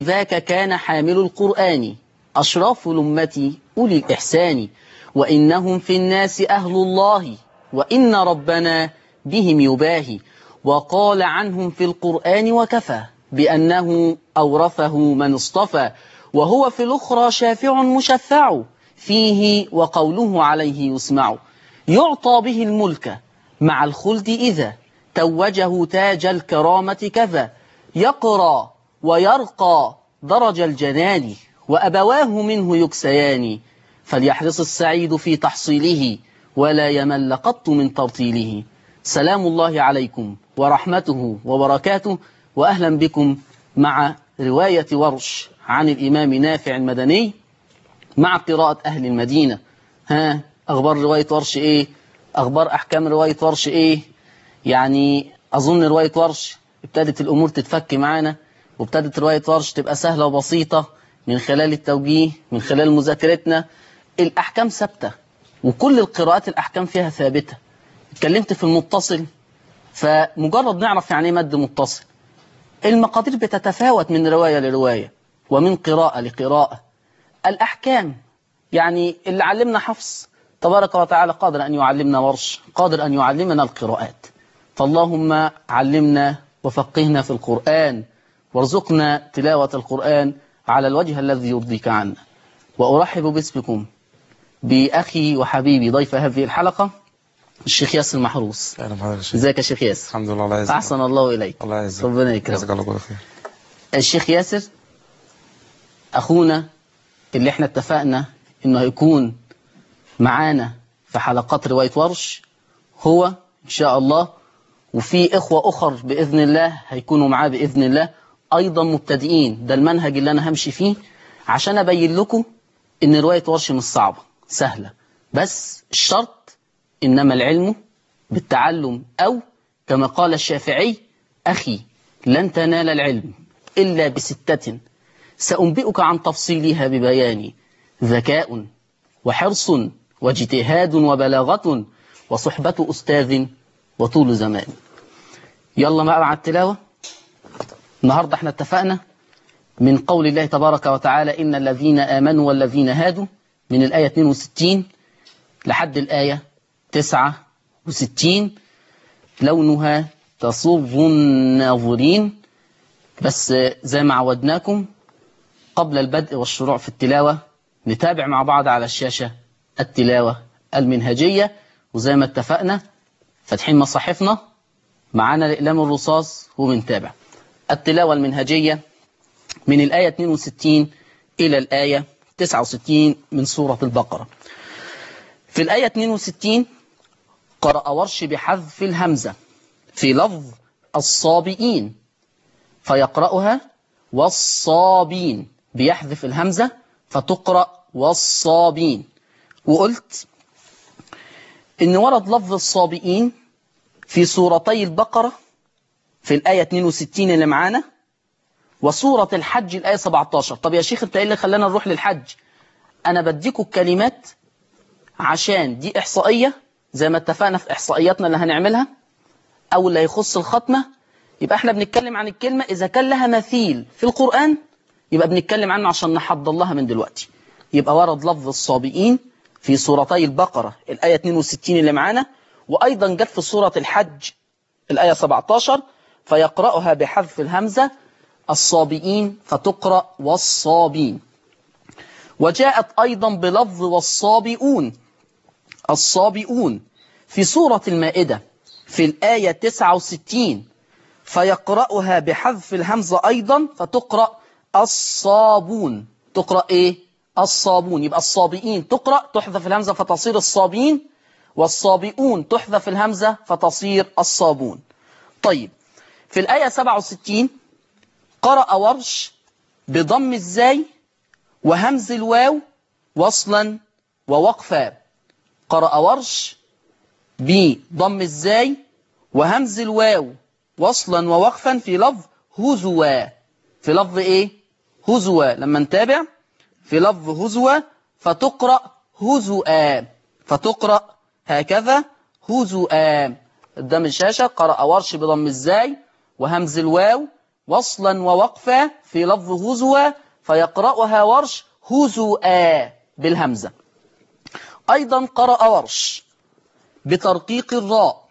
ذاك كان حامل القرآن أشراف الأمة أولي الإحسان وإنهم في الناس أهل الله وإن ربنا بهم يباهي وقال عنهم في القرآن وكفى بأنه أورثه من اصطفى وهو في الأخرى شافع مشفع فيه وقوله عليه يسمع يعطى به الملك مع الخلد إذا توجه تاج الكرامة كذا يقرى ويرقى درج الجنان وأبواه منه يكسيان فليحرص السعيد في تحصيله ولا يمل قط من ترتيله سلام الله عليكم ورحمته وبركاته وأهلا بكم مع رواية ورش عن الإمام نافع المدني مع قراءة أهل المدينة ها أخبار رواية ورش إيه أخبار أحكام رواية ورش إيه يعني أظن رواية ورش ابتدت الأمور تتفك معانا وابتدت رواية ورش تبقى سهلة وبسيطة من خلال التوجيه من خلال مذاكرتنا الأحكام ثابتة وكل القراءات الأحكام فيها ثابتة اتكلمت في المتصل فمجرد نعرف يعني ايه مد متصل المقادير بتتفاوت من رواية لرواية ومن قراءة لقراءة الأحكام يعني اللي علمنا حفص تبارك وتعالى قادر أن يعلمنا ورش قادر أن يعلمنا القراءات فاللهم علمنا وفقهنا في القرآن وارزقنا تلاوة القرآن على الوجه الذي يرضيك عنا وأرحب باسمكم بأخي وحبيبي ضيف هذه الحلقة الشيخ ياسر محروس اهلا بحضرتك يا شيخ ازيك يا شيخ ياسر الحمد لله الله يعزك أحسن الله إليك الله يعزك ربنا جزاك يكرمك الله كل خير الشيخ ياسر أخونا اللي احنا اتفقنا إنه هيكون معانا في حلقات رواية ورش هو إن شاء الله وفي إخوة أخر بإذن الله هيكونوا معاه بإذن الله أيضا مبتدئين ده المنهج اللي أنا همشي فيه عشان أبين لكم إن رواية ورش مش صعبة سهلة بس الشرط إنما العلم بالتعلم أو كما قال الشافعي أخي لن تنال العلم إلا بستة سأنبئك عن تفصيلها ببيان ذكاء وحرص واجتهاد وبلاغة وصحبة أستاذ وطول زمان يلا بقى مع التلاوة النهاردة احنا اتفقنا من قول الله تبارك وتعالى إن الذين آمنوا والذين هادوا من الآية 62 لحد الآية 69 لونها تصر الناظرين بس زي ما عودناكم قبل البدء والشروع في التلاوة نتابع مع بعض على الشاشة التلاوة المنهجية وزي ما اتفقنا فاتحين مصاحفنا معانا الإقلام الرصاص وبنتابع التلاوة المنهجية من الآية 62 إلى الآية 69 من سورة البقرة في الآية 62 قرأ ورش بحذف الهمزة في لفظ الصابئين فيقرأها والصابين بيحذف الهمزة فتقرأ والصابين وقلت إن ورد لفظ الصابئين في سورتي البقرة في الآية 62 اللي معانا وسورة الحج الآية 17 طب يا شيخ انت ايه اللي خلانا نروح للحج أنا بديكوا الكلمات عشان دي إحصائية زي ما اتفقنا في إحصائياتنا اللي هنعملها أو اللي هيخص الختمة يبقى احنا بنتكلم عن الكلمة إذا كان لها مثيل في القرآن يبقى بنتكلم عنه عشان نحضر لها من دلوقتي يبقى ورد لفظ الصابئين في سورتي البقرة الآية 62 اللي معانا وأيضا جت في سورة الحج الآية 17 فيقرأها بحذف الهمزة الصابئين فتقرأ والصابين وجاءت أيضا بلفظ والصابئون الصابئون في سورة المائدة في الآية 69 فيقرأها بحذف الهمزة أيضا فتقرأ الصابون تقرأ إيه؟ الصابون يبقى الصابئين تقرأ تحذف الهمزة فتصير الصابين والصابئون تحذف الهمزة فتصير الصابون طيب في الآية 67 قرأ ورش بضم الزاي وهمز الواو وصلا ووقفا قرأ ورش بضم الزاي وهمز الواو وصلا ووقفا في لفظ هزوا في لفظ ايه هزوا لما نتابع في لفظ هزوا فتقرأ هزؤا فتقرأ هكذا هزؤا قدام الشاشة قرأ ورش بضم الزاي وهمز الواو وصلا ووقفا في لفظ هزوا فيقرأها ورش هزؤا بالهمزة أيضا قرأ ورش بترقيق الراء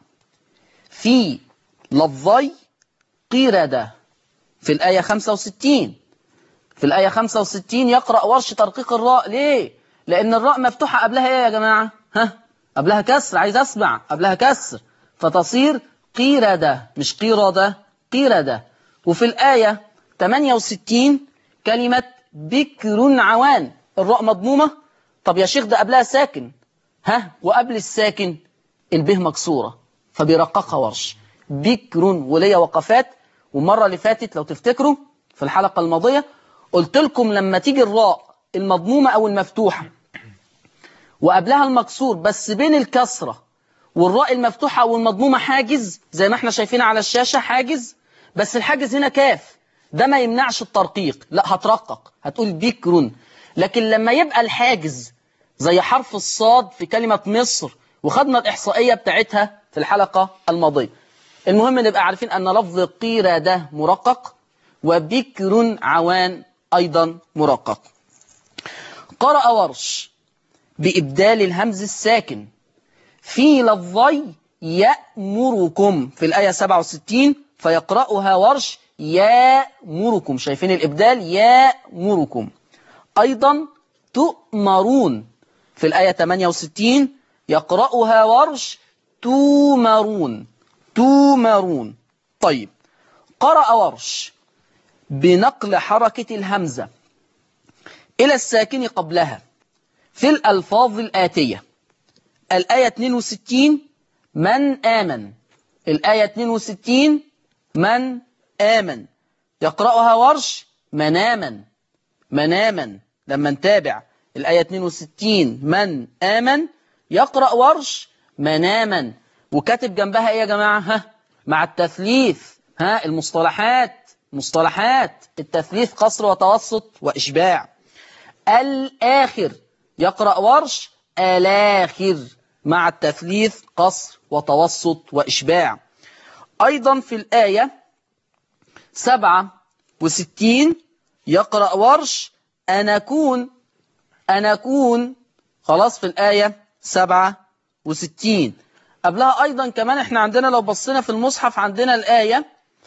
في لفظي قردة في الآية 65 في الآية 65 يقرأ ورش ترقيق الراء ليه؟ لأن الراء مفتوحة قبلها إيه يا جماعة؟ ها؟ قبلها كسر عايز أسمع قبلها كسر فتصير قيردة مش قيردة قيردة وفي الآية 68 كلمة بكر عوان الراء مضمومة طب يا شيخ ده قبلها ساكن ها وقبل الساكن البه مكسورة فبيرققها ورش بكر وليا وقفات والمرة اللي فاتت لو تفتكروا في الحلقة الماضية قلت لكم لما تيجي الراء المضمومة أو المفتوحة وقبلها المكسور بس بين الكسرة والراء المفتوحة أو المضمومة حاجز زي ما احنا شايفين على الشاشة حاجز بس الحاجز هنا كاف ده ما يمنعش الترقيق لا هترقق هتقول بكر لكن لما يبقى الحاجز زي حرف الصاد في كلمة مصر وخدنا الإحصائية بتاعتها في الحلقة الماضية المهم نبقى عارفين أن لفظ قيرة ده مرقق وبكر عوان أيضا مرقق قرأ ورش بإبدال الهمز الساكن في لفظي يأمركم في الآية 67 فيقرأها ورش يأمركم شايفين الإبدال يأمركم أيضا تؤمرون في الآية 68 يقرأها ورش تومرون تومرون طيب قرأ ورش بنقل حركة الهمزة إلى الساكن قبلها في الألفاظ الآتية الآية 62 من آمن الآية 62 من آمن يقرأها ورش مناما مناما لما نتابع الآية 62 من آمن يقرأ ورش مناما وكاتب جنبها إيه يا جماعة ها مع التثليث ها المصطلحات مصطلحات التثليث قصر وتوسط وإشباع الآخر يقرأ ورش الآخر مع التثليث قصر وتوسط وإشباع أيضا في الآية سبعة وستين يقرأ ورش أنكون أنكون خلاص في الآية سبعة وستين قبلها أيضا كمان احنا عندنا لو بصينا في المصحف عندنا الآية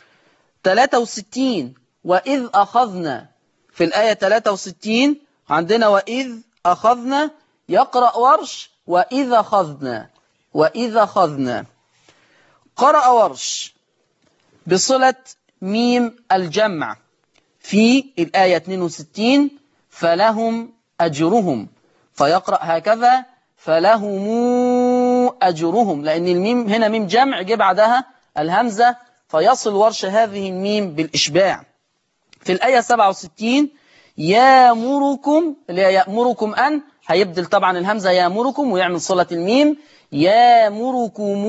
63 وإذ أخذنا في الآية 63 عندنا وإذ أخذنا يقرأ ورش وإذ أخذنا وإذ أخذنا قرأ ورش بصلة ميم الجمع في الآية 62 فلهم أجرهم فيقرأ هكذا فلهم أجرهم لأن الميم هنا ميم جمع جه بعدها الهمزة فيصل ورش هذه الميم بالإشباع في الآية 67 يامركم اللي هي يأمركم أن هيبدل طبعا الهمزة يامركم ويعمل صلة الميم يامركم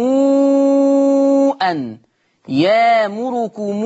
أن يامركم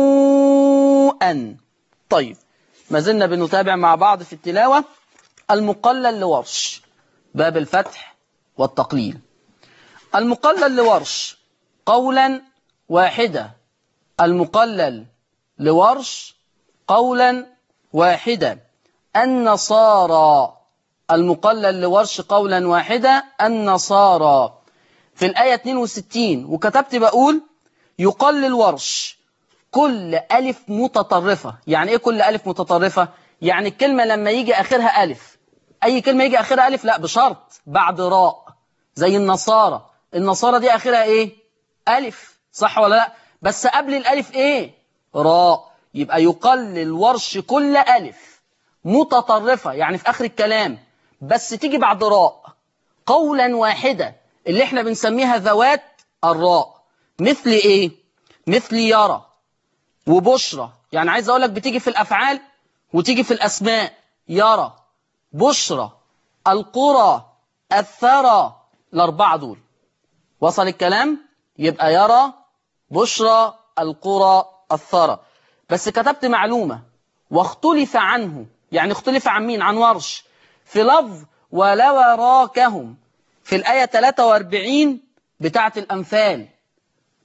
أن طيب ما زلنا بنتابع مع بعض في التلاوة المقلل لورش باب الفتح والتقليل المقلل لورش قولا واحدة المقلل لورش قولا واحدة النصارى المقلل لورش قولا واحدة النصارى في الآية 62 وكتبت بقول يقلل ورش كل ألف متطرفة يعني إيه كل ألف متطرفة؟ يعني الكلمة لما يجي آخرها ألف أي كلمة يجي آخرها ألف لا بشرط بعد راء زي النصارى النصارى دي آخرها إيه؟ ألف صح ولا لا؟ بس قبل الألف إيه؟ راء يبقى يقلل ورش كل ألف متطرفة يعني في آخر الكلام بس تيجي بعد راء قولا واحدة اللي احنا بنسميها ذوات الراء مثل ايه مثل يرى وبشرى يعني عايز اقول لك بتيجي في الافعال وتيجي في الاسماء يرى بشرى القرى الثرى الاربعه دول وصل الكلام يبقى يرى بشرى القرى الثرى بس كتبت معلومه واختلف عنه يعني اختلف عن مين عن ورش في لفظ ولو راكهم في الآية 43 بتاعة الأنفال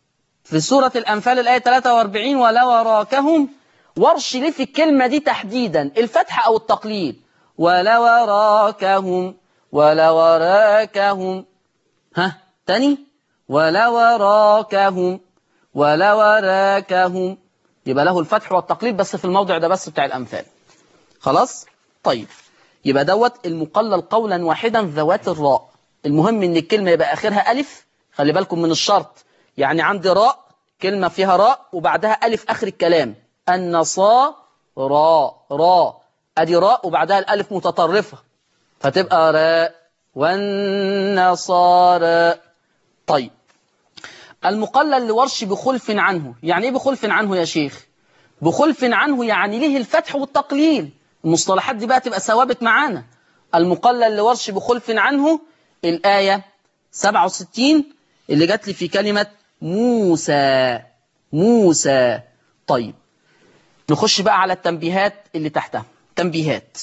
في سورة الأنفال الآية 43 ولا وراكهم ورش ليه في الكلمة دي تحديدا الفتح أو التقليل ولا وراكهم ولا وراكهم ها تاني ولا وراكهم ولا وراكهم يبقى له الفتح والتقليل بس في الموضع ده بس بتاع الأنفال خلاص طيب يبقى دوت المقلل قولا واحدا ذوات الراء المهم ان الكلمة يبقى آخرها ألف خلي بالكم من الشرط يعني عندي راء كلمة فيها راء وبعدها ألف آخر الكلام النصا راء راء أدي راء وبعدها الألف متطرفة فتبقى راء والنصارى طيب المقلل لورش بخلف عنه يعني ايه بخلف عنه يا شيخ بخلف عنه يعني ليه الفتح والتقليل المصطلحات دي بقى تبقى ثوابت معانا المقلل لورش بخلف عنه الآية 67 اللي جات لي في كلمة موسى موسى طيب نخش بقى على التنبيهات اللي تحتها تنبيهات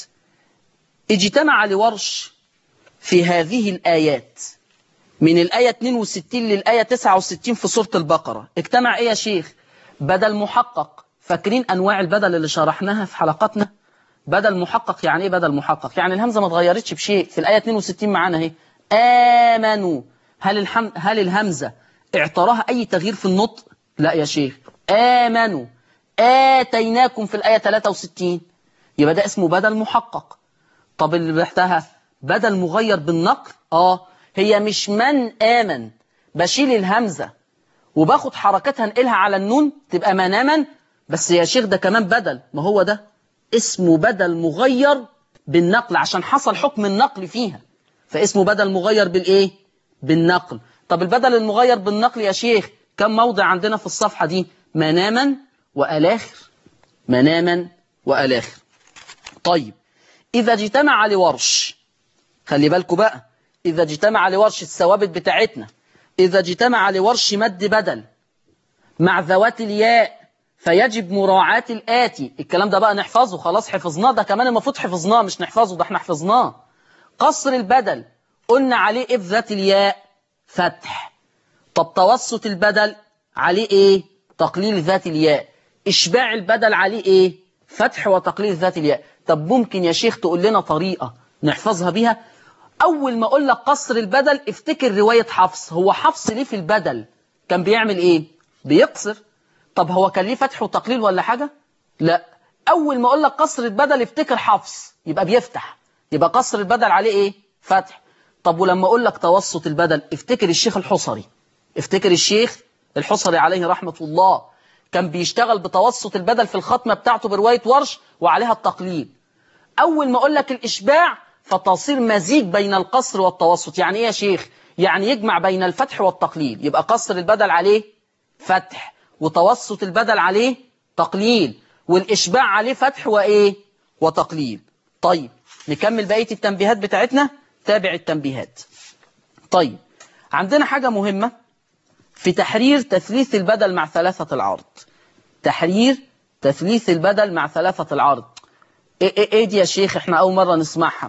اجتمع لورش في هذه الآيات من الآية 62 للآية 69 في سورة البقرة اجتمع ايه يا شيخ بدل محقق فاكرين أنواع البدل اللي شرحناها في حلقاتنا بدل محقق يعني ايه بدل محقق يعني الهمزة ما اتغيرتش بشيء في الآية 62 معانا اهي آمنوا هل, الحم... هل الهمزة اعتراها أي تغيير في النطق لا يا شيخ آمنوا آتيناكم في الآية 63 يبقى ده اسمه بدل محقق طب اللي تحتها بدل مغير بالنقل اه هي مش من آمن بشيل الهمزة وباخد حركتها انقلها على النون تبقى مناما بس يا شيخ ده كمان بدل ما هو ده اسمه بدل مغير بالنقل عشان حصل حكم النقل فيها فاسمه بدل مغير بالايه بالنقل طب البدل المغير بالنقل يا شيخ كم موضع عندنا في الصفحة دي مناما وألاخر مناما وألاخر طيب إذا اجتمع لورش خلي بالكم بقى إذا اجتمع لورش الثوابت بتاعتنا إذا اجتمع لورش مد بدل مع ذوات الياء فيجب مراعاة الآتي الكلام ده بقى نحفظه خلاص حفظناه ده كمان المفروض حفظناه مش نحفظه ده احنا حفظناه قصر البدل قلنا عليه إف ذات الياء فتح طب توسط البدل عليه إيه تقليل ذات الياء إشباع البدل عليه إيه فتح وتقليل ذات الياء طب ممكن يا شيخ تقول لنا طريقة نحفظها بيها أول ما أقول لك قصر البدل افتكر رواية حفص هو حفص ليه في البدل كان بيعمل إيه بيقصر طب هو كان ليه فتح وتقليل ولا حاجة لا أول ما أقول لك قصر البدل افتكر حفص يبقى بيفتح يبقى قصر البدل عليه إيه فتح طب ولما أقول لك توسط البدل افتكر الشيخ الحصري افتكر الشيخ الحصري عليه رحمة الله كان بيشتغل بتوسط البدل في الختمة بتاعته برواية ورش وعليها التقليل أول ما أقول لك الإشباع فتصير مزيج بين القصر والتوسط يعني إيه يا شيخ يعني يجمع بين الفتح والتقليل يبقى قصر البدل عليه فتح وتوسط البدل عليه تقليل والإشباع عليه فتح وإيه وتقليل طيب نكمل بقية التنبيهات بتاعتنا تابع التنبيهات طيب عندنا حاجة مهمة في تحرير تثليث البدل مع ثلاثة العرض تحرير تثليث البدل مع ثلاثة العرض ايه, إيه, إيه دي يا شيخ احنا اول مرة نسمعها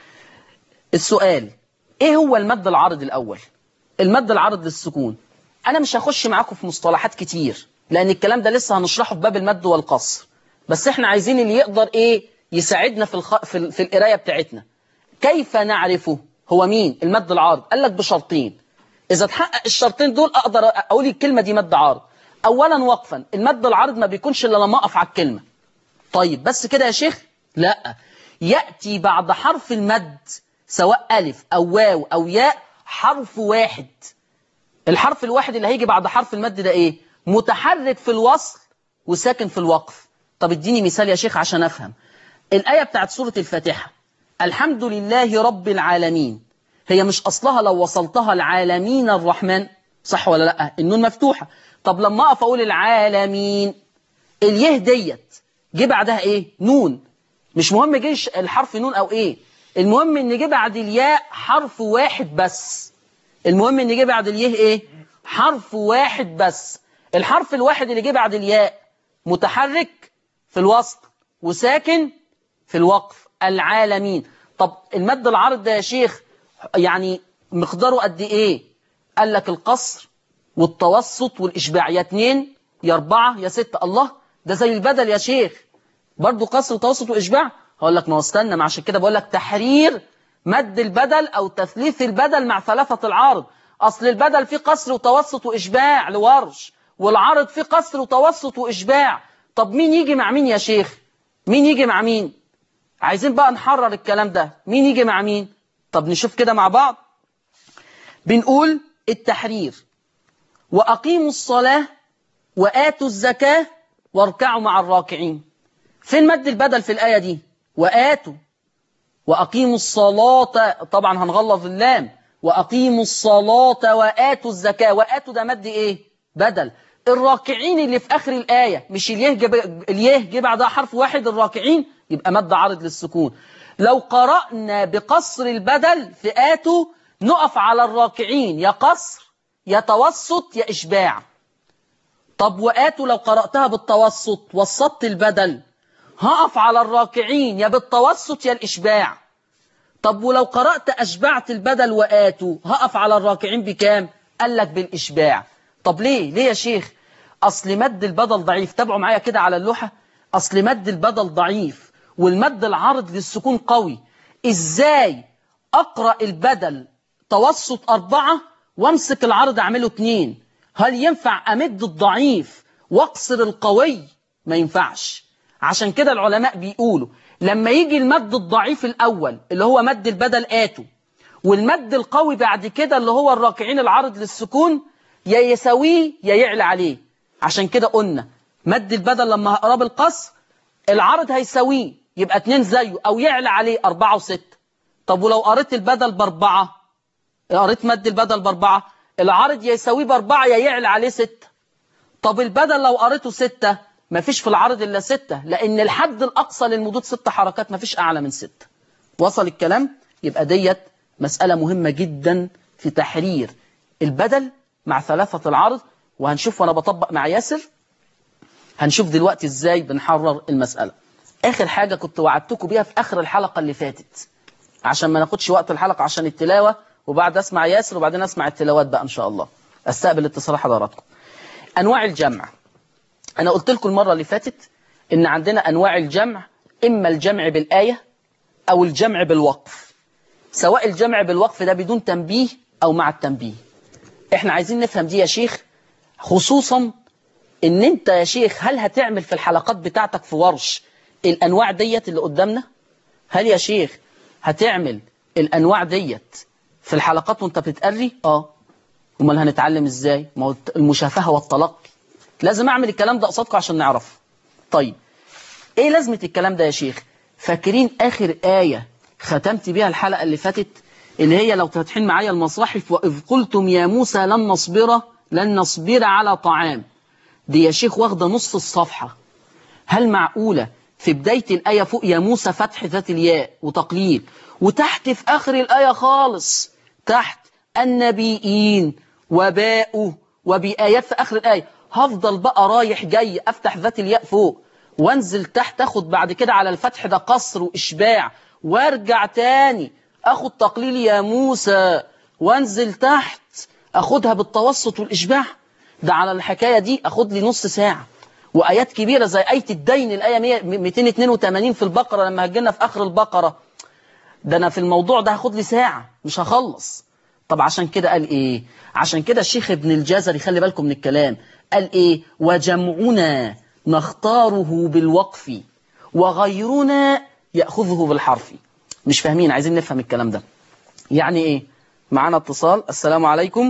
السؤال ايه هو المد العارض الاول المد العارض للسكون انا مش هخش معاكم في مصطلحات كتير لان الكلام ده لسه هنشرحه في باب المد والقصر بس احنا عايزين اللي يقدر ايه يساعدنا في الخ... في, ال... في القرايه بتاعتنا كيف نعرفه هو مين المد العارض قال لك بشرطين اذا اتحقق الشرطين دول اقدر اقول الكلمه دي مد عارض اولا وقفا المد العارض ما بيكونش الا لما اقف على الكلمه طيب بس كده يا شيخ لا ياتي بعد حرف المد سواء الف او واو او ياء حرف واحد الحرف الواحد اللي هيجي بعد حرف المد ده ايه متحرك في الوصل وساكن في الوقف طب اديني مثال يا شيخ عشان افهم الآية بتاعت سورة الفاتحة الحمد لله رب العالمين هي مش أصلها لو وصلتها العالمين الرحمن صح ولا لا النون مفتوحة طب لما أقف أقول العالمين اليه ديت جه بعدها ايه نون مش مهم جه الحرف نون او ايه المهم ان جه بعد الياء حرف واحد بس المهم ان جه بعد اليه ايه حرف واحد بس الحرف الواحد اللي جه بعد الياء متحرك في الوسط وساكن في الوقف العالمين طب المد العارض ده يا شيخ يعني مقداره قد ايه قال لك القصر والتوسط والإشباع يا اتنين يا أربعة يا ستة الله ده زي البدل يا شيخ برضو قصر وتوسط وإشباع هقول لك ما هو استنى ما عشان كده بقول لك تحرير مد البدل أو تثليث البدل مع ثلاثة العارض أصل البدل فيه قصر وتوسط وإشباع لورش والعارض فيه قصر وتوسط وإشباع طب مين يجي مع مين يا شيخ مين يجي مع مين عايزين بقى نحرر الكلام ده مين يجي مع مين طب نشوف كده مع بعض بنقول التحرير وأقيموا الصلاة وآتوا الزكاة واركعوا مع الراكعين فين مد البدل في الآية دي وآتوا وأقيموا الصلاة طبعا هنغلظ اللام وأقيموا الصلاة وآتوا الزكاة وآتوا ده مد إيه بدل الراكعين اللي في آخر الآية مش اليه جب... اليه جه بعدها حرف واحد الراكعين يبقى مد عارض للسكون لو قرأنا بقصر البدل في آتوا نقف على الراكعين يا قصر يا توسط يا إشباع طب وآتوا لو قرأتها بالتوسط وسطت البدل هقف على الراكعين يا بالتوسط يا الإشباع طب ولو قرأت أشبعت البدل وآتوا هقف على الراكعين بكام قال لك بالإشباع طب ليه ليه يا شيخ أصل مد البدل ضعيف تابعوا معايا كده على اللوحة أصل مد البدل ضعيف والمد العارض للسكون قوي إزاي أقرأ البدل توسط أربعة وامسك العرض أعمله اتنين هل ينفع أمد الضعيف واقصر القوي ما ينفعش عشان كده العلماء بيقولوا لما يجي المد الضعيف الأول اللي هو مد البدل آتوا والمد القوي بعد كده اللي هو الراكعين العرض للسكون يا يساويه يا يعلى عليه عشان كده قلنا مد البدل لما هقراه بالقصر العرض هيساويه يبقى اتنين زيه أو يعلى عليه أربعة وستة طب ولو قريت البدل بأربعة قريت مد البدل بأربعة العرض يا يساويه بأربعة يا يعلى عليه ستة طب البدل لو قريته ستة مفيش في العرض إلا ستة لأن الحد الأقصى للمدود ست حركات مفيش أعلى من ستة وصل الكلام يبقى ديت مسألة مهمة جدا في تحرير البدل مع ثلاثة العرض وهنشوف وأنا بطبق مع ياسر هنشوف دلوقتي إزاي بنحرر المسألة آخر حاجة كنت وعدتكم بيها في آخر الحلقة اللي فاتت عشان ما ناخدش وقت الحلقة عشان التلاوة وبعد أسمع ياسر وبعدين أسمع التلاوات بقى إن شاء الله أستقبل اتصال حضراتكم أنواع الجمع أنا قلت لكم المرة اللي فاتت إن عندنا أنواع الجمع إما الجمع بالآية أو الجمع بالوقف سواء الجمع بالوقف ده بدون تنبيه أو مع التنبيه إحنا عايزين نفهم دي يا شيخ خصوصا إن أنت يا شيخ هل هتعمل في الحلقات بتاعتك في ورش الأنواع ديت اللي قدامنا هل يا شيخ هتعمل الأنواع ديت في الحلقات وانت بتتقري اه امال هنتعلم ازاي ما هو المشافهه والتلقي لازم اعمل الكلام ده قصادكم عشان نعرف طيب ايه لازمه الكلام ده يا شيخ فاكرين اخر ايه ختمت بيها الحلقه اللي فاتت اللي هي لو فاتحين معايا المصاحف واذ قلتم يا موسى لن نصبر لن نصبر على طعام دي يا شيخ واخده نص الصفحه هل معقوله في بدايه الايه فوق يا موسى فتح ذات الياء وتقليل وتحت في اخر الايه خالص تحت النبيين وباءوا وبآيات في آخر الآية هفضل بقى رايح جاي أفتح ذات الياء فوق وانزل تحت أخد بعد كده على الفتح ده قصر وإشباع وارجع تاني أخد تقليل يا موسى وانزل تحت أخدها بالتوسط والإشباع ده على الحكاية دي أخد لي نص ساعة وآيات كبيرة زي آية الدين الآية 282 في البقرة لما هجينا في آخر البقرة ده أنا في الموضوع ده هاخد لي ساعة مش هخلص طب عشان كده قال ايه عشان كده الشيخ ابن الجزري خلي بالكم من الكلام قال ايه وجمعنا نختاره بالوقف وغيرنا يأخذه بالحرف مش فاهمين عايزين نفهم الكلام ده يعني ايه معانا اتصال السلام عليكم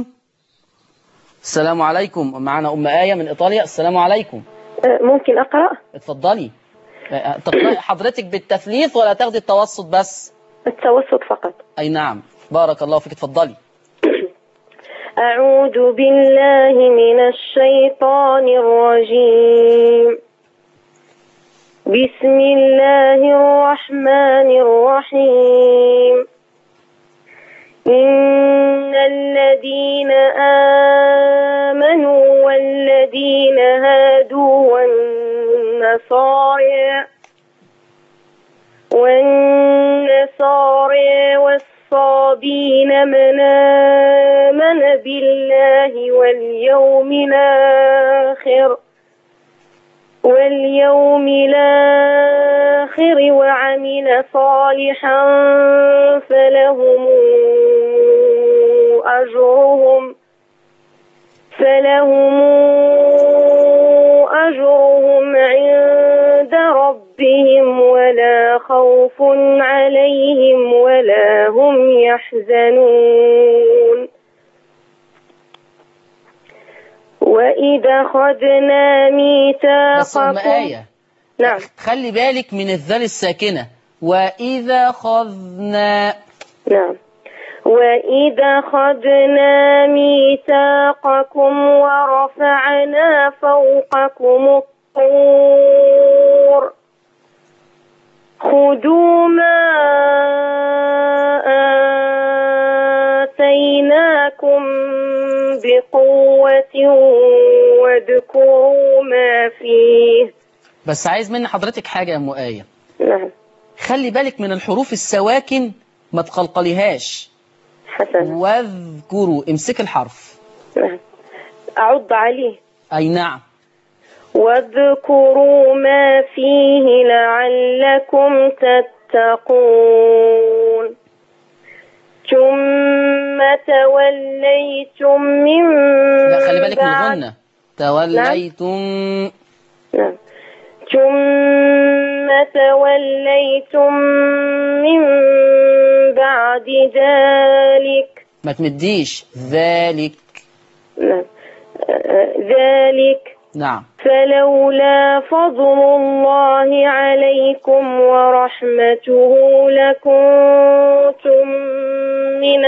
السلام عليكم معانا ام آية من ايطاليا السلام عليكم ممكن أقرأ اتفضلي تقرأي حضرتك بالتثليث ولا تاخدي التوسط بس التوسط فقط اي نعم بارك الله فيك اتفضلي أعوذ بالله من الشيطان الرجيم بسم الله الرحمن الرحيم إن الذين آمنوا والذين هادوا والنصارى والنصارى والصالحين الصابين من آمن بالله واليوم الآخر واليوم الآخر وعمل صالحا فلهم أجرهم فلهم أجرهم عند ربهم ولا خوف عليهم ولا هم يحزنون وإذا خذنا بس أم ميثاقكم آية نعم خلي بالك من الذال الساكنة وإذا خذنا نعم وإذا خذنا ميثاقكم ورفعنا فوقكم الطور خذوا ما آتيناكم بقوة واذكروا ما فيه بس عايز مني حضرتك حاجة يا أم آية نعم خلي بالك من الحروف السواكن ما تقلقليهاش حسنا واذكروا امسك الحرف نعم أعض عليه أي نعم واذكروا ما فيه لعلكم تتقون ثم توليتم من لا خلي بالك من بعد- الغنة توليتم نعم. ثم توليتم من بعد ذلك ما تمديش ذلك نعم. آه، ذلك نعم فلولا فضل الله عليكم ورحمته لكنتم من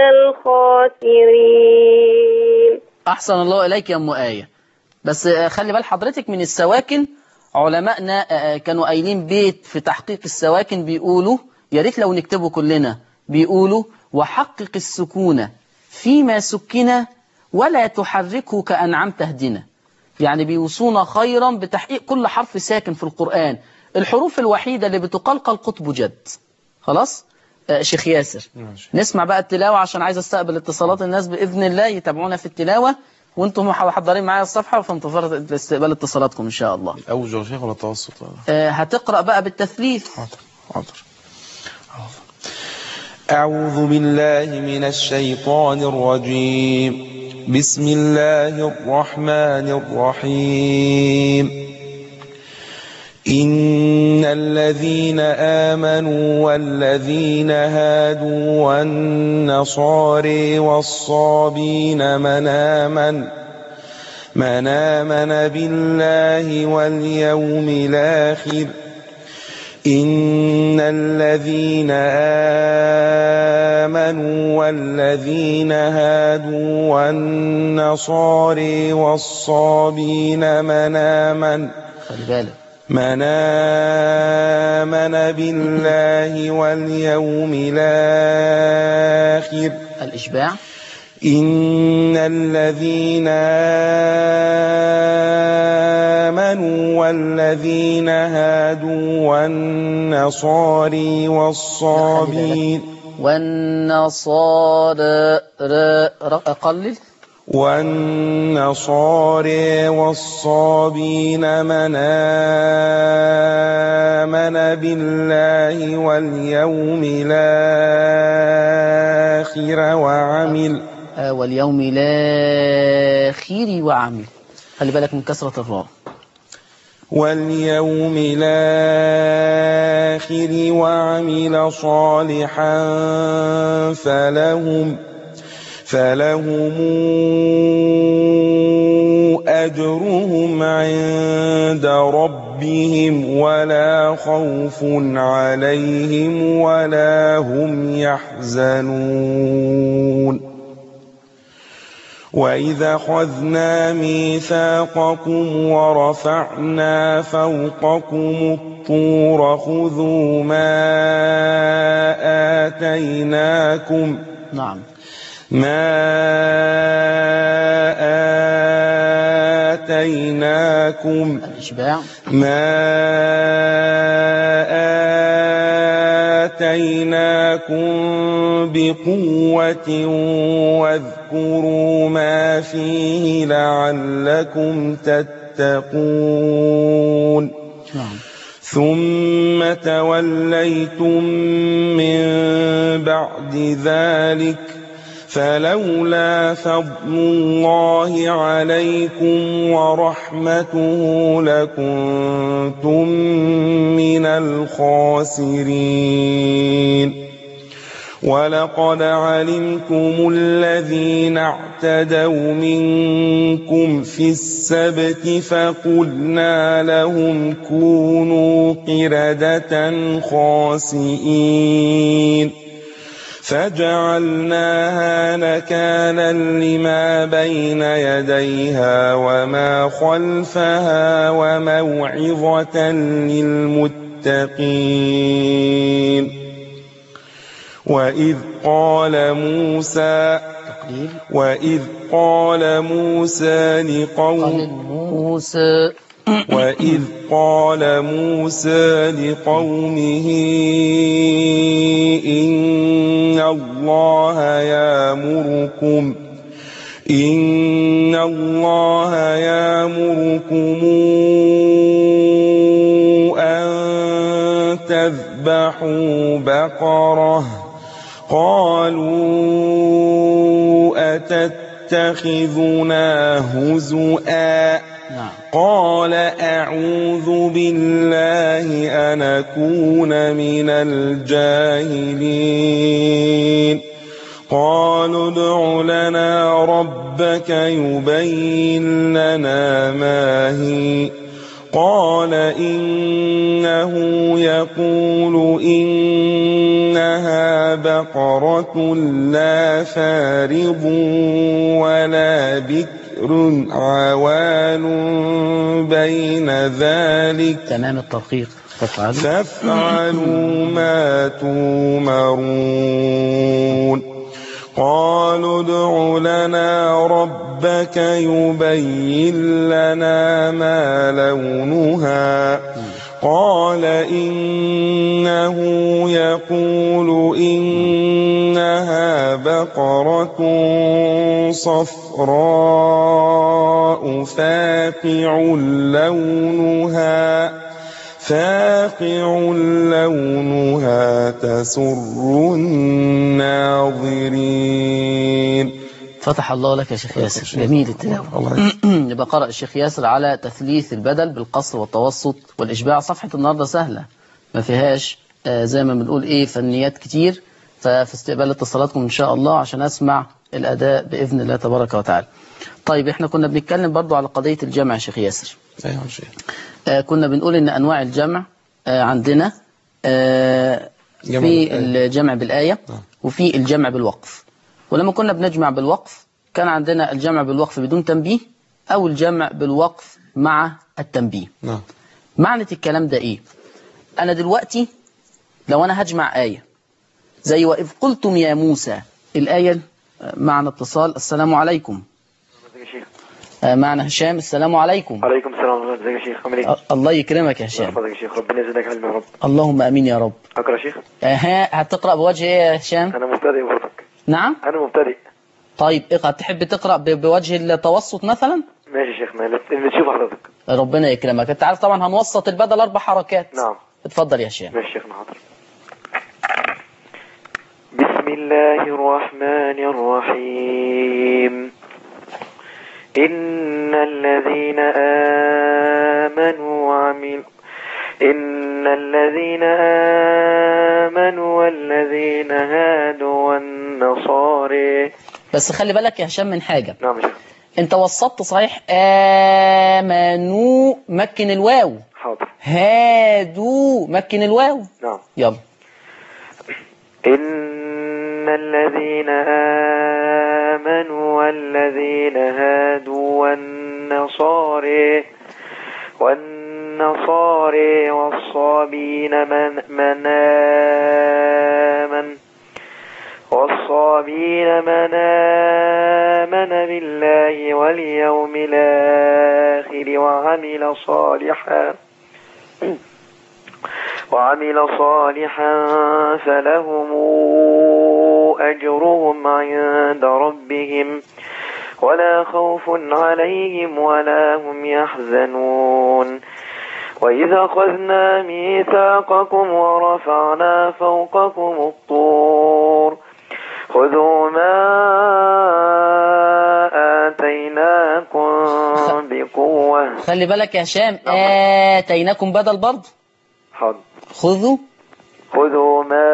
الخاسرين أحسن الله إليك يا أم آية بس آه، خلي بال حضرتك من السواكن علمائنا آه، آه، كانوا قايلين بيت في تحقيق السواكن بيقولوا يا ريت لو نكتبه كلنا بيقولوا وحقق السكون فيما سكن ولا تحركه كأنعم تهدنا يعني بيوصونا خيرا بتحقيق كل حرف ساكن في القرآن الحروف الوحيدة اللي بتقلقل قطب جد خلاص آه، شيخ ياسر ماشي. نسمع بقى التلاوة عشان عايز استقبل اتصالات الناس بإذن الله يتابعونا في التلاوة وانتم محضرين معايا الصفحة في انتظار استقبال اتصالاتكم إن شاء الله أوجه يا شيخ ولا التوسط ولا آه، هتقرأ بقى بالتثليث حاضر حاضر حاضر. أعوذ بالله من الشيطان الرجيم بسم الله الرحمن الرحيم إن الذين آمنوا والذين هادوا والنصاري والصابين من آمن من آمن بالله واليوم الآخر إن الذين آمنوا والذين هادوا والنصاري والصابين من آمن خلي بالك من آمن بالله واليوم الآخر الإشباع إن الذين آمنوا والذين هادوا والنصاري والصابين والنصارى را- را- أقلل والنصارى والصابين من آمن بالله واليوم الآخر وعمل آه، واليوم الآخر وعمل خلي بالك من كسرة الراء واليوم الآخر وعمل صالحا فلهم فلهم أجرهم عند ربهم ولا خوف عليهم ولا هم يحزنون وإذا خذنا ميثاقكم ورفعنا فوقكم الطور خذوا ما آتيناكم نعم ما آتيناكم الإشباع ما آتيناكم بقوة واذكروا ما فيه لعلكم تتقون نعم ثم توليتم من بعد ذلك فلولا فضل الله عليكم ورحمته لكنتم من الخاسرين ولقد علمتم الذين اعتدوا منكم في السبت فقلنا لهم كونوا قردة خاسئين فجعلناها نكالا لما بين يديها وما خلفها وموعظة للمتقين وإذ قال موسى تقليل وإذ قال موسى قال لقوم موسى وإذ قال موسى لقومه إن الله يأمركم إن الله يأمركم أن تذبحوا بقرة قالوا أتتخذنا هزؤا نعم قال أعوذ بالله أن أكون من الجاهلين قالوا ادع لنا ربك يبين لنا ما هي قال إنه يقول إنها بقرة لا فارض ولا بكر عوان بين ذلك تمام التدقيق تفعل فافعلوا ما تومرون قالوا ادع لنا ربك يبين لنا ما لونها قال إنه يقول إنها بقرة صفراء فاقع لونها فاقع لونها تسر الناظرين فتح الله لك يا شيخ ياسر جميل التلاوة يبقى قرأ الشيخ ياسر على تثليث البدل بالقصر والتوسط والإشباع صفحة النهاردة سهلة ما فيهاش آه، زي ما بنقول إيه فنيات كتير ففي استقبال اتصالاتكم إن شاء الله عشان أسمع الأداء بإذن الله تبارك وتعالى طيب إحنا كنا بنتكلم برضو على قضية الجمع يا شيخ ياسر ايوه شيخ آه، كنا بنقول إن أنواع الجمع آه، عندنا آه، جمع في بالآية. الجمع بالآية نعم. وفي الجمع بالوقف ولما كنا بنجمع بالوقف كان عندنا الجمع بالوقف بدون تنبيه أو الجمع بالوقف مع التنبيه نعم معنى الكلام ده إيه أنا دلوقتي لو أنا هجمع آية زي وإذ قلتم يا موسى الآية آه، معنا اتصال السلام عليكم ازيك يا شيخ آه، معنا هشام السلام عليكم عليكم السلام ورحمة الله ازيك يا شيخ عامل ايه؟ آه، الله يكرمك يا الله هشام يحفظك يا شيخ ربنا يزيدك علم يا رب اللهم أمين يا رب اقرا يا شيخ آه، ها هتقرأ بوجه إيه يا هشام انا مبتدئ برضك نعم انا مبتدئ طيب اقرأ تحب تقرأ ب- بوجه التوسط مثلا ماشي يا شيخ ما اللي اللي تشوف حضرتك ربنا يكرمك انت عارف طبعا هنوسط البدل اربع حركات نعم اتفضل يا هشام ماشي يا شيخ حاضر بسم الله الرحمن الرحيم إن الذين آمنوا وعملوا إن الذين آمنوا والذين هادوا والنصارى بس خلي بالك يا هشام من حاجة نعم يا شيخ انت وسطت صحيح آمنوا مكن الواو حاضر هادوا مكن الواو نعم يلا إن الذين آمنوا والذين هادوا والنصارى والنصارى والصابين من, من آمن والصابين من آمن بالله واليوم الآخر وعمل صالحا وعمل صالحا فلهم أجرهم عند ربهم ولا خوف عليهم ولا هم يحزنون وإذا أخذنا ميثاقكم ورفعنا فوقكم الطور خذوا ما آتيناكم بقوة خلي بالك يا هشام آتيناكم بدل برضه حاضر خذوا خذوا ما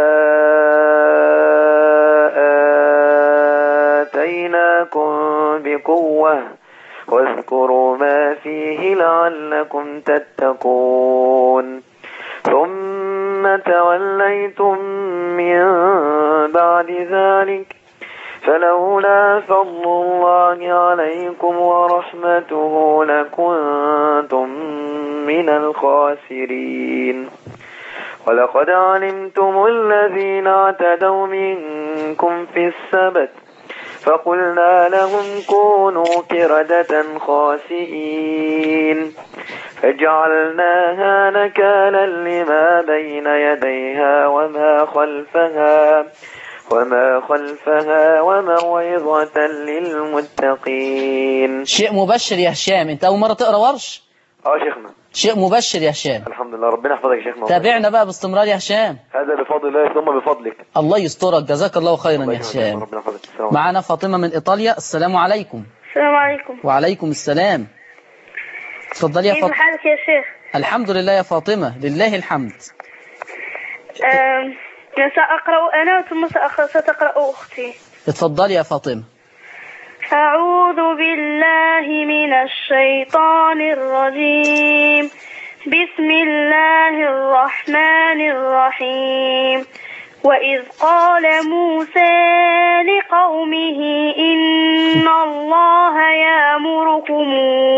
آتيناكم بقوة واذكروا ما فيه لعلكم تتقون ثم توليتم من بعد ذلك فلولا فضل الله عليكم ورحمته لكنتم من الخاسرين ولقد علمتم الذين اعتدوا منكم في السبت فقلنا لهم كونوا قردة خاسئين فجعلناها نكالا لما بين يديها وما خلفها وما خلفها وموعظة للمتقين شيء مبشر يا هشام انت اول مرة تقرا ورش اه شيخنا شيء مبشر يا هشام الحمد لله ربنا يحفظك يا شيخنا تابعنا بقى باستمرار يا هشام هذا بفضل الله ثم بفضلك الله يسترك جزاك الله خيرا الله يا يحفظك، هشام ربنا يحفظك السلام عليكم. معنا فاطمة من إيطاليا السلام عليكم السلام عليكم وعليكم السلام اتفضلي يا كيف فاطمة حالك يا شيخ الحمد لله يا فاطمة لله الحمد آم، سأقرأ أنا ثم سأخ- ستقرأ أختي اتفضلي يا فاطمة أعوذ بالله من الشيطان الرجيم بسم الله الرحمن الرحيم وإذ قال موسى لقومه إن الله يأمركم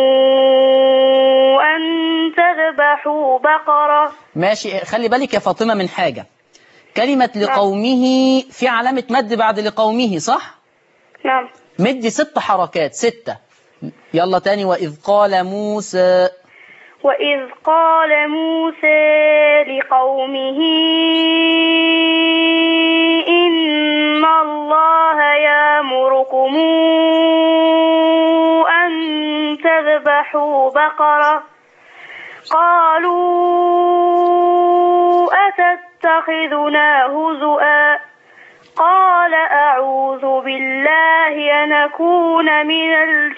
أن تذبحوا بقرة ماشي خلي بالك يا فاطمة من حاجة كلمة لقومه في علامة مد بعد لقومه صح؟ نعم مد ست حركات ستة يلا تاني وإذ قال موسى وإذ قال موسى لقومه إن الله يأمركم أن تذبحوا بقرة قالوا أتتخذنا هزؤا قال أعوذ بالله أن أكون من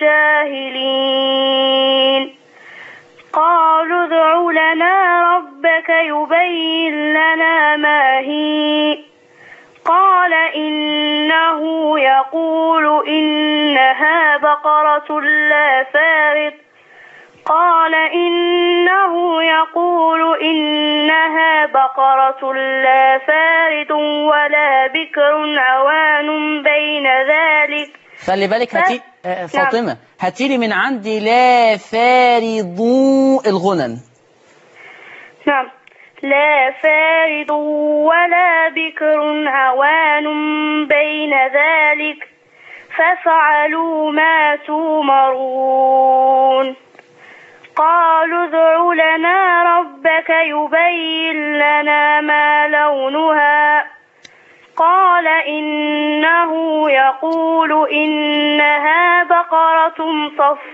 الجاهلين قالوا ادع لنا ربك يبين لنا ما هي قال إنه يقول إنها بقرة لا فارض قال إنه يقول إنها بقرة لا فارض ولا بكر عوان بين ذلك خلي بالك هتي آه، فاطمة هاتيلي من عندي لا فارضوا الغنن نعم لا فارض ولا بكر عوان بين ذلك فافعلوا ما تؤمرون قالوا ادع لنا ربك يبين لنا ما لونها قال إنه يقول إنها بقرة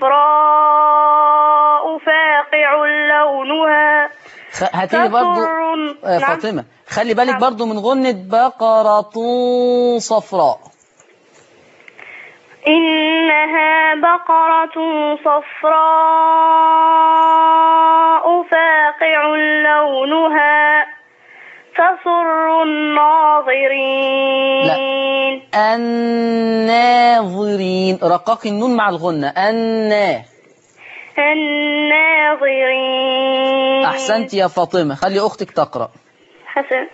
صفراء فاقع لونها خ- هاتيلي برضو تسر آه، نعم. فاطمة خلي بالك نعم. برضو من غنة بقرة صفراء إنها بقرة صفراء فاقع لونها تسر الناظرين الناظرين رقاق النون مع الغنة النا الناظرين أحسنت يا فاطمة خلي أختك تقرأ حسن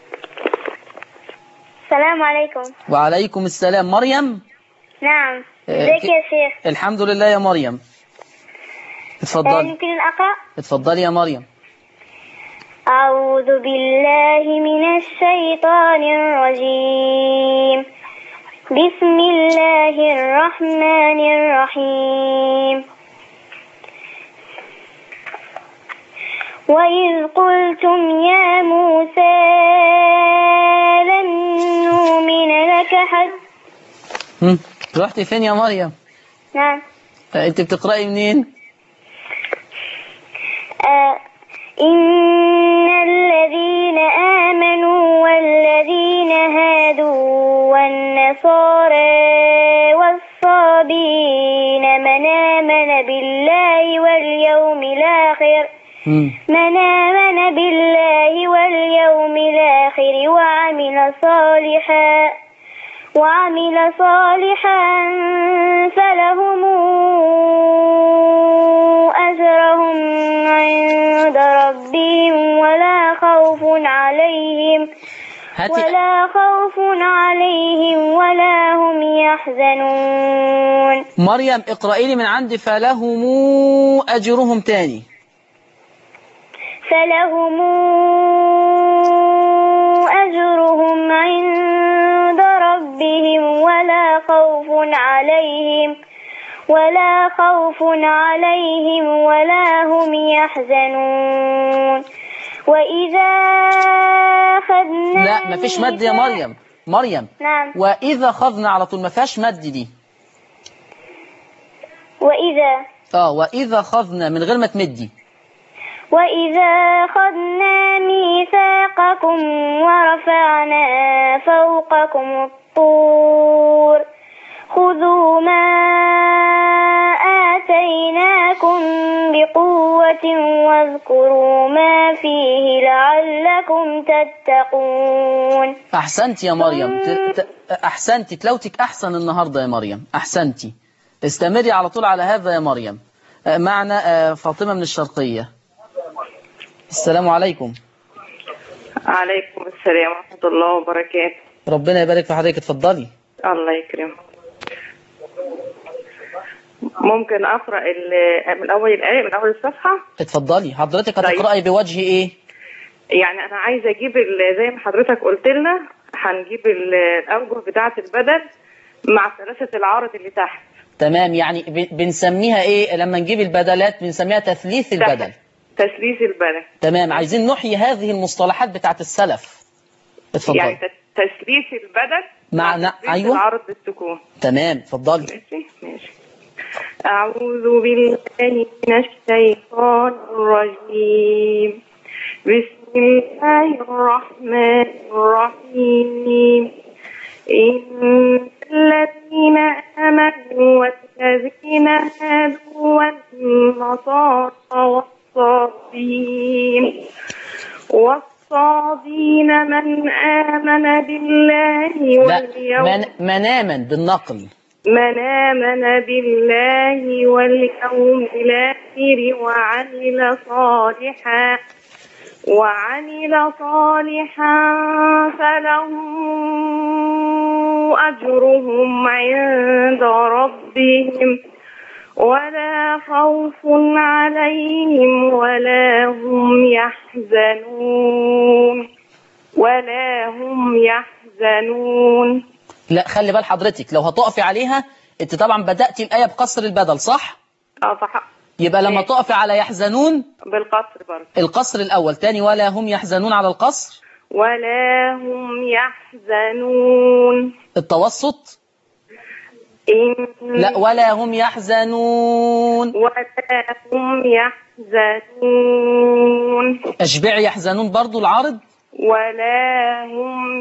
السلام عليكم وعليكم السلام مريم نعم آه، ازيك ك- يا شيخ الحمد لله يا مريم آه، اتفضلي يمكن أن أقرأ اتفضلي يا مريم أعوذ بالله من الشيطان الرجيم بسم الله الرحمن الرحيم وإذ قلتم يا موسى لن نؤمن لك حتى هم، رحتي فين يا مريم نعم آه، انت بتقرأي منين آه، إن الذين آمنوا والذين هادوا والنصارى والصابين من آمن بالله واليوم الآخر هم، من آمن بالله واليوم الآخر وعمل صالحا وعمل صالحا فلهم أجرهم عند ربهم ولا خوف عليهم هاتي ولا خوف عليهم ولا هم يحزنون مريم اقرأي لي من عندي فلهم أجرهم تاني فلهم أجرهم عند ربهم ولا خوف عليهم ولا خوف عليهم ولا هم يحزنون وإذا أخذنا لا مفيش مد يا مريم مريم نعم وإذا خذنا على طول ما فيهاش مد دي وإذا اه وإذا خذنا من غير ما تمدي وإذا أخذنا ميثاقكم ورفعنا فوقكم الطور خذوا ما آتيناكم بقوة واذكروا ما فيه لعلكم تتقون أحسنت يا مريم ت- ت- أحسنت تلاوتك أحسن النهاردة يا مريم أحسنتي استمري على طول على هذا يا مريم آه، معنا آه، فاطمة من الشرقية السلام عليكم عليكم السلام ورحمة الله وبركاته ربنا يبارك في حضرتك اتفضلي الله يكرمك ممكن أقرأ ال- من أول الآية من أول الصفحة اتفضلي حضرتك طيب. هتقرأي بوجه ايه يعني أنا عايزة أجيب ال- زي ما حضرتك قلت لنا هنجيب ال- الأوجه بتاعة البدل مع ثلاثة العارض اللي تحت تمام يعني ب- بنسميها ايه لما نجيب البدلات بنسميها تثليث البدل تثليث البدل تمام عايزين نحيي هذه المصطلحات بتاعت السلف اتفضلي يعني تس- تثليث البدل مع- نا- تثليث أيوة. العرض بالسكون تمام اتفضلي ماشي ماشي أعوذ بالله من الشيطان الرجيم بسم الله الرحمن الرحيم إن الذين آمنوا والذين هادوا والنصارى والصابين والصابين من آمن بالله لا واليوم من مناما بالنقل من آمن بالله واليوم الآخر وعمل صالحا وعمل صالحا فلهم أجرهم عند ربهم ولا خوف عليهم ولا هم يحزنون ولا هم يحزنون لا خلي بال حضرتك لو هتقفي عليها انت طبعا بدأتي الآية بقصر البدل صح اه صح يبقى لما ماشي. تقفي على يحزنون بالقصر برضه القصر الأول تاني ولا هم يحزنون على القصر ولا هم يحزنون التوسط إن لا ولا هم يحزنون ولا هم يحزنون اشبعي يحزنون برضو العارض ولا هم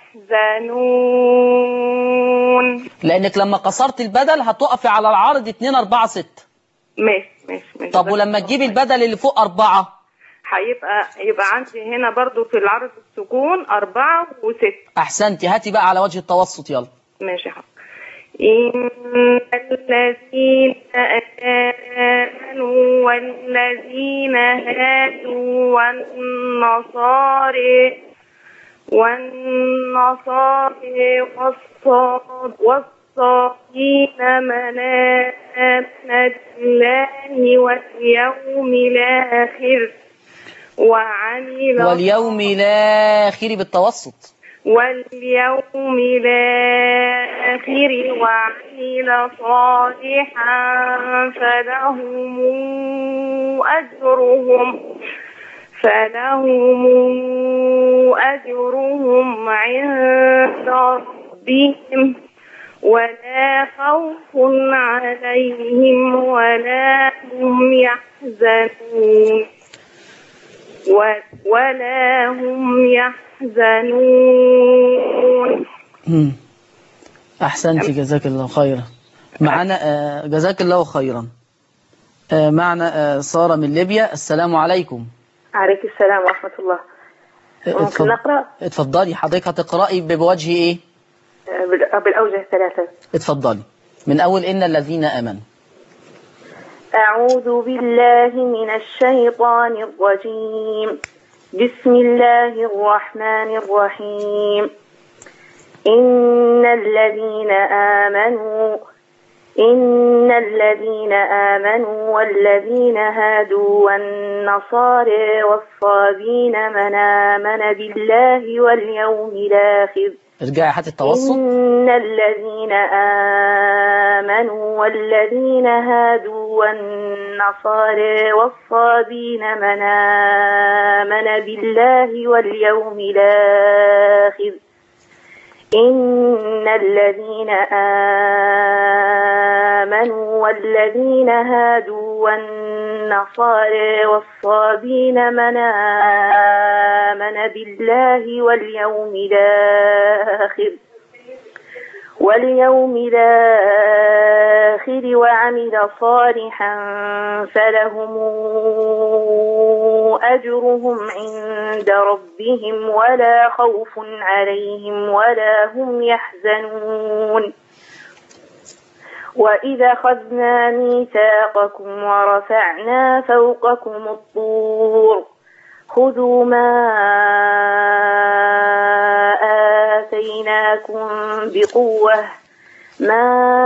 يحزنون لأنك لما قصرت البدل هتقفي على العارض 2 4 6 ماشي ماشي ماشي طب بس ولما تجيبي البدل اللي فوق أربعة هيبقى يبقى عندي هنا برضو في العرض السكون أربعة وستة أحسنتي هاتي بقى على وجه التوسط يلا ماشي حاضر إن الذين آمنوا والذين هادوا والنصارى والنصارى والصاد والصابين من آمن بالله واليوم الآخر وعمل واليوم الآخر بالتوسط واليوم الآخر وعمل صالحا فلهم أجرهم فلهم أجرهم عند ربهم ولا خوف عليهم ولا هم يحزنون و- ولا هم يحزنون مم. أحسنت جزاك الله خيرا معنا آه، جزاك الله خيرا آه، معنا آه، سارة من ليبيا السلام عليكم عليكم السلام ورحمة الله آه، ممكن اتفض- نقرأ اتفضلي حضرتك هتقرأي بوجه ايه آه، بال- بالأوجه الثلاثة اتفضلي من أول إن الذين آمنوا أعوذ بالله من الشيطان الرجيم بسم الله الرحمن الرحيم إن الذين آمنوا إن الذين آمنوا والذين هادوا والنصارى والصابين من آمن بالله واليوم الآخر ارجعي حتى التوسط إن الذين آمنوا والذين هادوا والنصارى والصابين من آمن بالله واليوم الآخر إن الذين آمنوا والذين هادوا والنصارى والصابين من آمن بالله واليوم الآخر واليوم الآخر وعمل صالحا فلهم أجرهم عند ربهم ولا خوف عليهم ولا هم يحزنون وإذا خذنا ميثاقكم ورفعنا فوقكم الطور خذوا ما آتيناكم بقوة ما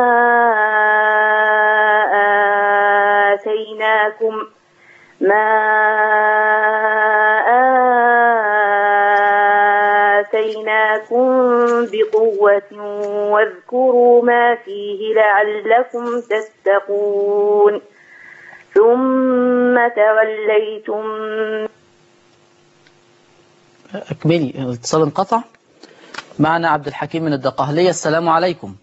آتيناكم ما آتيناكم بقوة واذكروا ما فيه لعلكم تتقون ثم توليتم اكملي الاتصال انقطع معنا عبد الحكيم من الدقهلية السلام عليكم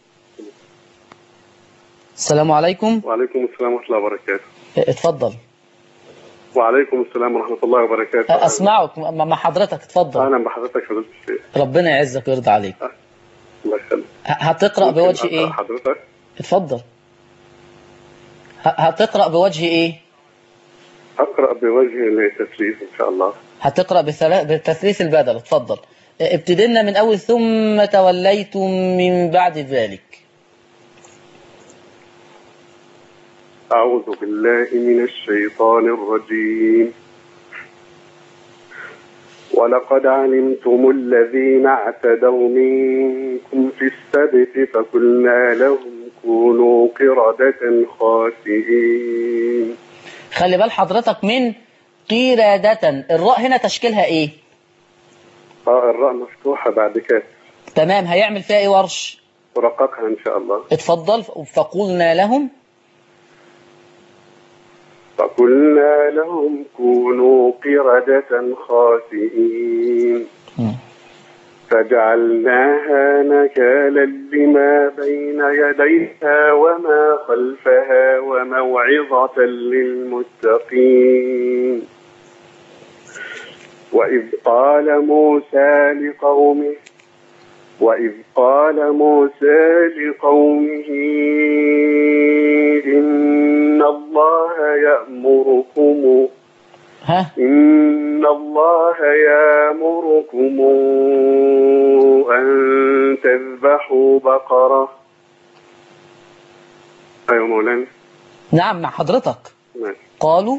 السلام عليكم وعليكم السلام ورحمة الله وبركاته اتفضل وعليكم السلام ورحمة الله وبركاته اسمعك م- مع حضرتك اتفضل أهلا بحضرتك فضيلة الشيخ ربنا يعزك ويرضى عليك الله يخليك ه- هتقرأ ممكن بوجه أقرأ ايه حضرتك اتفضل ه- هتقرأ بوجه ايه أقرأ بوجه التسليف إن شاء الله هتقرأ بثلا- بتثليث البدل اتفضل ابتدينا من أول ثم توليتم من بعد ذلك أعوذ بالله من الشيطان الرجيم ولقد علمتم الذين اعتدوا منكم في السبت فقلنا لهم كونوا قردة خاسئين خلي بال حضرتك من قيرادة الراء هنا تشكيلها ايه آه الراء مفتوحة بعد كده تمام هيعمل فيها ايه ورش ورققها إن شاء الله اتفضل فقلنا لهم فقلنا لهم كونوا قردة خاسئين فجعلناها نكالا لما بين يديها وما خلفها وموعظة للمتقين وإذ قال موسى لقومه وإذ قال موسى لقومه إن الله يأمركم ها إن الله يأمركم أن تذبحوا بقرة أيوة مولانا نعم مع حضرتك ماشي. قالوا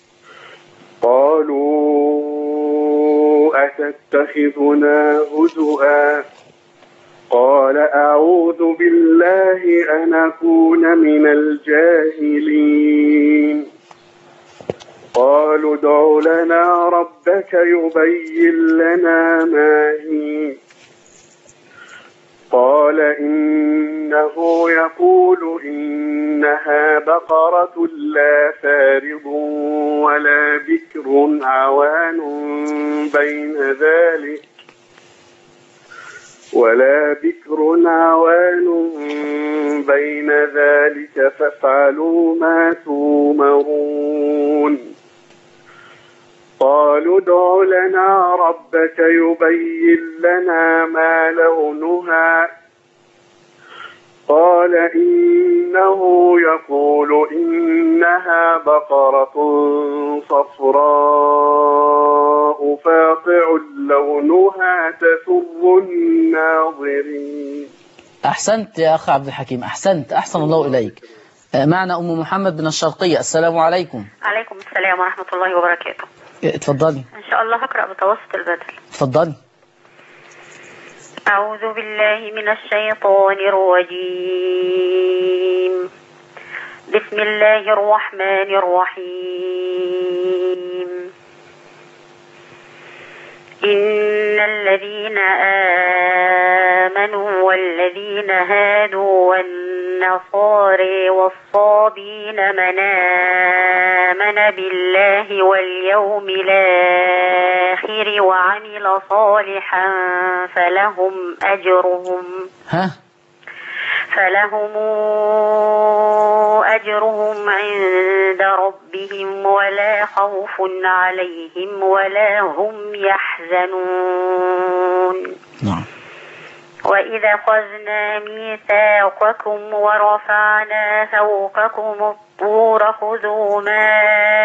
قالوا أتتخذنا هزؤا قال أعوذ بالله أن أكون من الجاهلين قالوا ادع لنا ربك يبين لنا ما هي قال إن إنه يقول إنها بقرة لا فارض ولا بكر عوان بين ذلك ولا بكر عوان بين ذلك فافعلوا ما تؤمرون قالوا ادع لنا ربك يبين لنا ما لونها قال إنه يقول إنها بقرة صفراء فاقع لونها تسر الناظرين أحسنت يا أخ عبد الحكيم أحسنت أحسن الله إليك آه، معنا أم محمد من الشرقية السلام عليكم عليكم السلام ورحمة الله وبركاته آه، اتفضلي إن شاء الله هقرأ بتوسط البدل اتفضلي أعوذ بالله من الشيطان الرجيم بسم الله الرحمن الرحيم إن الذين آمنوا والذين هادوا والنصارى والصابين من آمن بالله واليوم الآخر وعمل صالحا فلهم أجرهم ها فلهم أجرهم عند ربهم ولا خوف عليهم ولا هم يحزنون نعم وإذا خذنا ميثاقكم ورفعنا فوقكم الطور خذوا ما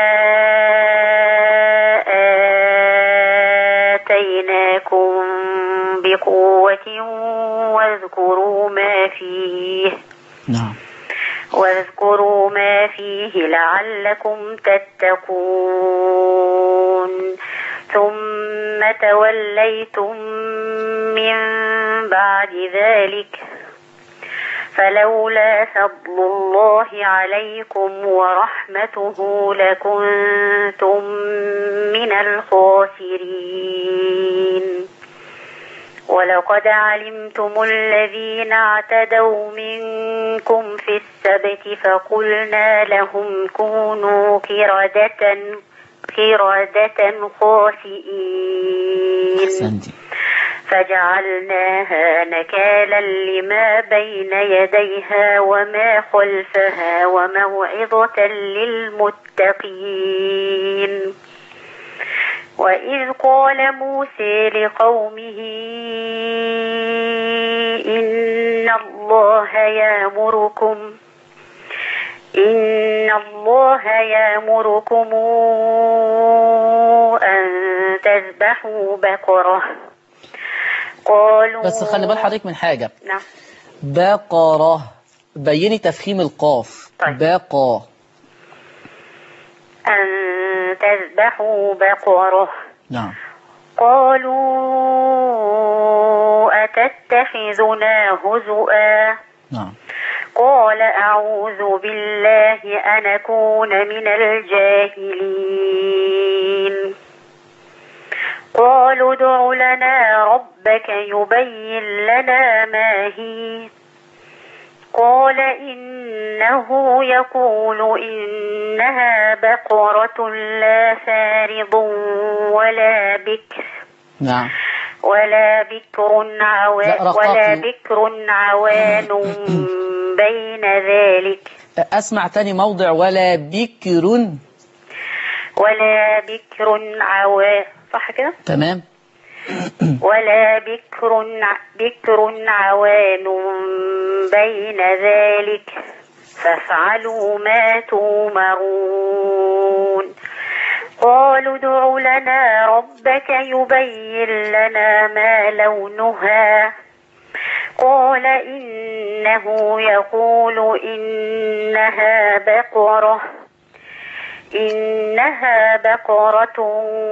آتيناكم بقوة واذكروا ما فيه نعم واذكروا ما فيه لعلكم تتقون ثم توليتم من بعد ذلك فلولا فضل الله عليكم ورحمته لكنتم من الخاسرين ولقد علمتم الذين اعتدوا منكم في السبت فقلنا لهم كونوا قردة قردة خاسئين أحسنتي فجعلناها نكالا لما بين يديها وما خلفها وموعظة للمتقين وإذ قال موسى لقومه إن الله يأمركم إن الله يأمركم أن تذبحوا بقرة قالوا بس خلي بال حضرتك من حاجة نعم بقرة بيني تفخيم القاف طيب. بقى أن تذبحوا بقرة نعم قالوا أتتخذنا هزؤا نعم قال أعوذ بالله أن أكون من الجاهلين قالوا ادع لنا ربك يبين لنا ما هي قال إنه يقول إنها بقرة لا فارض ولا بكر نعم ولا بكر لا، عوان رقاق. ولا بكر عوان بين ذلك أسمع تاني موضع ولا بكر ولا بكر عوان صح كده تمام ولا بكر بكر عوان بين ذلك فافعلوا ما تؤمرون قالوا ادع لنا ربك يبين لنا ما لونها قال إنه يقول إنها بقرة إنها بقرة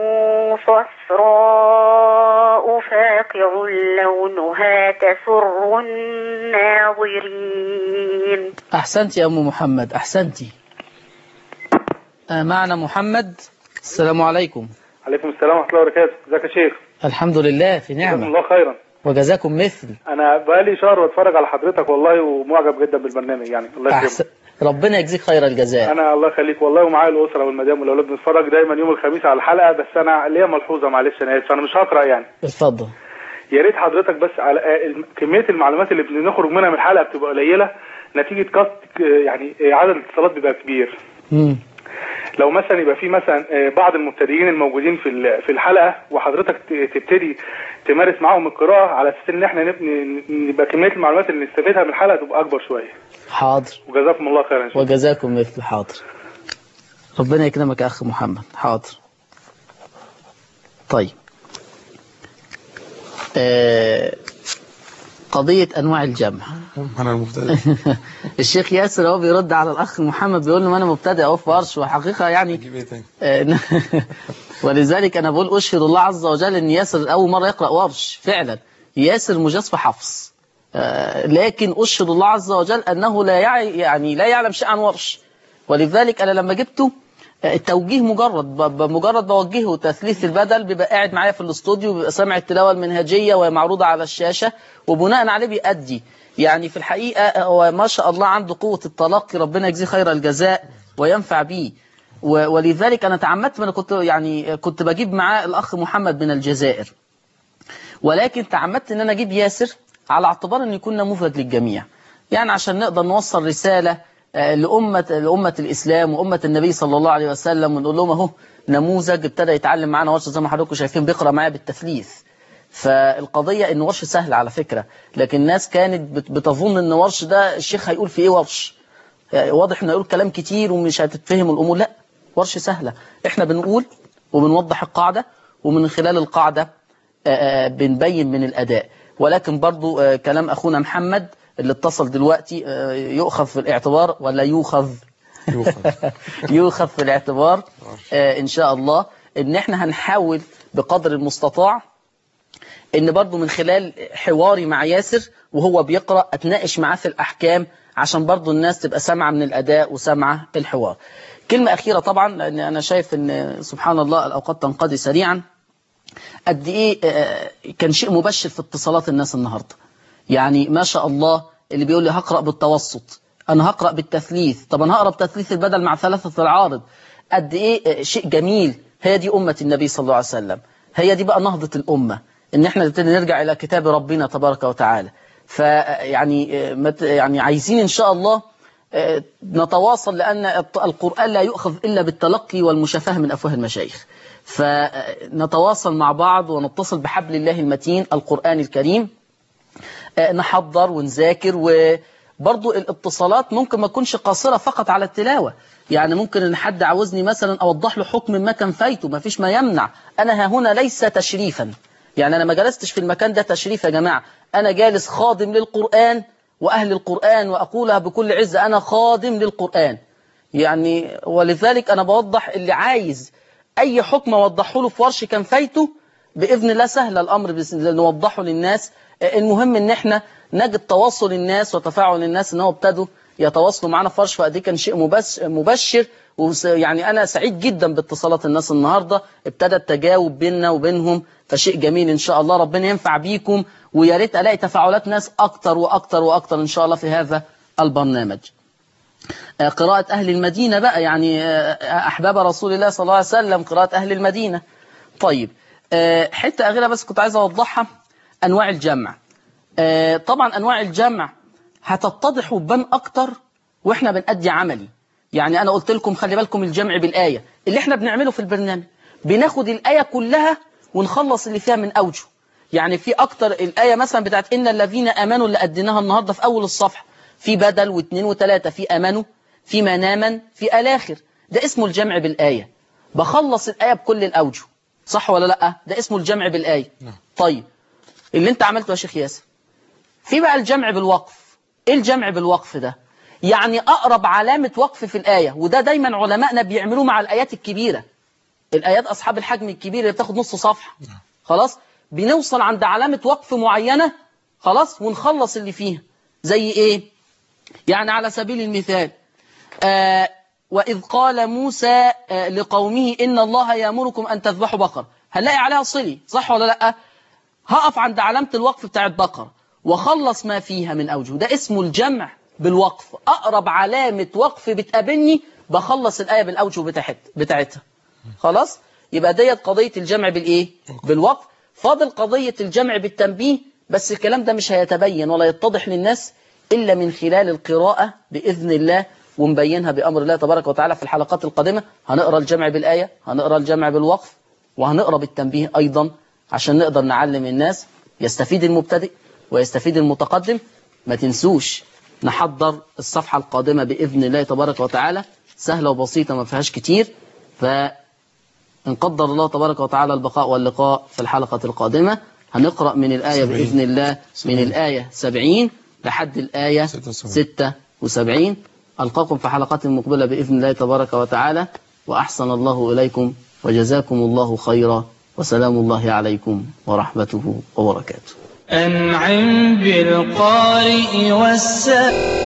صفراء فاقع لونها تسر الناظرين أحسنت يا أم محمد أحسنتي آه، معنا محمد السلام عليكم عليكم السلام ورحمة الله وبركاته ازيك يا شيخ الحمد لله في جزاكم نعمة الله خيرا وجزاكم مثل انا بقالي شهر بتفرج على حضرتك والله ومعجب جدا بالبرنامج يعني الله أحسن يكرمك ربنا يجزيك خير الجزاء انا الله يخليك والله ومعايا الاسره والمدام والاولاد بنتفرج دايما يوم الخميس على الحلقه بس انا ليا ملحوظه معلش انا اسف انا مش هقرا يعني اتفضل يا ريت حضرتك بس على آه، الم- كميه المعلومات اللي بنخرج منها من الحلقه بتبقى قليله نتيجه كاست يعني آه، عدد الاتصالات بيبقى كبير مم. لو مثلا يبقى في مثلا آه، بعض المبتدئين الموجودين في ال- في الحلقه وحضرتك ت- تبتدي تمارس معاهم القراءه على اساس ان احنا نبني نبقى كميه المعلومات اللي نستفيدها من الحلقه تبقى اكبر شويه حاضر وجزاكم الله خيرا إن شاء الله. وجزاكم مثل حاضر ربنا يكرمك يا أخ محمد حاضر طيب آه قضية أنواع الجمع انا المبتدئ الشيخ ياسر هو بيرد على الأخ محمد بيقول له ما أنا مبتدئ أهو في ورش وحقيقة يعني اجيب ايه تاني آه، ولذلك أنا بقول أشهد الله عز وجل أن ياسر أول مرة يقرأ ورش فعلا ياسر مجاز في حفص آه، لكن أشهد الله عز وجل أنه لا يعي يعني لا يعلم شيء عن ورش ولذلك أنا لما جبته آه، التوجيه مجرد ب- ب- مجرد بوجهه تثليث البدل بيبقى قاعد معايا في الاستوديو بيبقى سامع التلاوة المنهجية وهي معروضة على الشاشة وبناء عليه بيأدي يعني في الحقيقة هو ما شاء الله عنده قوة التلقي ربنا يجزيه خير الجزاء وينفع بيه و- ولذلك أنا تعمدت أنا كنت يعني كنت بجيب معاه الأخ محمد من الجزائر ولكن تعمدت ان انا اجيب ياسر على اعتبار انه يكون نموذج للجميع يعني عشان نقدر نوصل رسالة آه، لأمة لأمة الإسلام وأمة النبي صلى الله عليه وسلم ونقول لهم أهو نموذج ابتدى يتعلم معانا ورش زي ما حضراتكم شايفين بيقرأ معايا بالتثليث فالقضية إن ورش سهل على فكرة لكن الناس كانت بت- بتظن إن ورش ده الشيخ هيقول في إيه ورش يعني واضح إنه هيقول كلام كتير ومش هتتفهم الأمور لا ورش سهلة إحنا بنقول وبنوضح القاعدة ومن خلال القاعدة آه، آه، بنبين من الأداء ولكن برضو آه، كلام أخونا محمد اللي اتصل دلوقتي آه، يؤخذ في الاعتبار ولا يؤخذ يؤخذ في الاعتبار آه، إن شاء الله إن إحنا هنحاول بقدر المستطاع إن برضو من خلال حواري مع ياسر وهو بيقرأ أتناقش معاه في الأحكام عشان برضو الناس تبقى سامعة من الأداء وسامعة الحوار كلمة أخيرة طبعا لأن أنا شايف إن سبحان الله الأوقات تنقضي سريعا قد ايه آه، كان شيء مبشر في اتصالات الناس النهارده يعني ما شاء الله اللي بيقول لي هقرا بالتوسط انا هقرا بالتثليث طب انا هقرا بتثليث البدل مع ثلاثه العارض قد ايه آه، شيء جميل هي دي امه النبي صلى الله عليه وسلم هي دي بقى نهضه الامه ان احنا نبتدي نرجع الى كتاب ربنا تبارك وتعالى فيعني يعني عايزين ان شاء الله آه، نتواصل لأن الط- القرآن لا يؤخذ إلا بالتلقي والمشافهة من أفواه المشايخ فنتواصل مع بعض ونتصل بحبل الله المتين القرآن الكريم آه، نحضر ونذاكر وبرضو الاتصالات ممكن ما تكونش قاصرة فقط على التلاوة يعني ممكن ان حد عاوزني مثلا اوضح له حكم ما كان فايته ما فيش ما يمنع انا ها هنا ليس تشريفا يعني انا ما جلستش في المكان ده تشريف يا جماعة انا جالس خادم للقرآن واهل القرآن واقولها بكل عزة انا خادم للقرآن يعني ولذلك انا بوضح اللي عايز اي حكم اوضحه له في ورش كان فايته باذن الله سهل الامر بس نوضحه للناس آه، المهم ان احنا نجد تواصل الناس وتفاعل الناس ان هو ابتدوا يتواصلوا معنا في ورش فدي كان شيء مبش- مبشر وس- يعني انا سعيد جدا باتصالات الناس النهارده ابتدى التجاوب بيننا وبينهم فشيء جميل ان شاء الله ربنا ينفع بيكم ويا ريت الاقي تفاعلات ناس اكتر واكتر واكتر ان شاء الله في هذا البرنامج آه، قراءة أهل المدينة بقى يعني آه، أحباب رسول الله صلى الله عليه وسلم قراءة أهل المدينة طيب آه، حتة أخيرة بس كنت عايز أوضحها أنواع الجمع آه، طبعا أنواع الجمع هتتضح وتبان أكتر وإحنا بنأدي عملي يعني أنا قلت لكم خلي بالكم الجمع بالآية اللي إحنا بنعمله في البرنامج بناخد الآية كلها ونخلص اللي فيها من أوجه يعني في أكتر الآية مثلا بتاعت إن الذين آمنوا اللي أديناها النهاردة في أول الصفحة في بدل واثنين وثلاثة في أمنوا في مناما في الآخر ده اسمه الجمع بالآية بخلص الآية بكل الأوجه صح ولا لأ ده اسمه الجمع بالآية طيب اللي انت عملته يا شيخ ياسر في بقى الجمع بالوقف ايه الجمع بالوقف ده يعني أقرب علامة وقف في الآية وده دايما علمائنا بيعملوه مع الآيات الكبيرة الآيات أصحاب الحجم الكبير اللي بتاخد نص صفحة خلاص بنوصل عند علامة وقف معينة خلاص ونخلص اللي فيها زي ايه يعني على سبيل المثال آه وإذ قال موسى آه لقومه إن الله يأمركم أن تذبحوا بقر هنلاقي عليها صلي صح ولا لأ هقف عند علامة الوقف بتاع البقرة وخلص ما فيها من أوجه ده اسمه الجمع بالوقف أقرب علامة وقف بتقابلني بخلص الآية بالأوجه بتاعت بتاعتها خلاص يبقى ديت قضية الجمع بالإيه بالوقف فاضل قضية الجمع بالتنبيه بس الكلام ده مش هيتبين ولا يتضح للناس إلا من خلال القراءة بإذن الله ونبينها بأمر الله تبارك وتعالى في الحلقات القادمة هنقرأ الجمع بالآية هنقرأ الجمع بالوقف وهنقرأ بالتنبيه أيضا عشان نقدر نعلم الناس يستفيد المبتدئ ويستفيد المتقدم ما تنسوش نحضر الصفحة القادمة بإذن الله تبارك وتعالى سهلة وبسيطة ما فيهاش كتير فإن قدر الله تبارك وتعالى البقاء واللقاء في الحلقة القادمة هنقرأ من الآية بإذن الله من الآية 70 لحد الآية 76 ألقاكم في حلقات مقبلة بإذن الله تبارك وتعالى وأحسن الله إليكم وجزاكم الله خيرا وسلام الله عليكم ورحمته وبركاته أنعم بالقارئ والسائل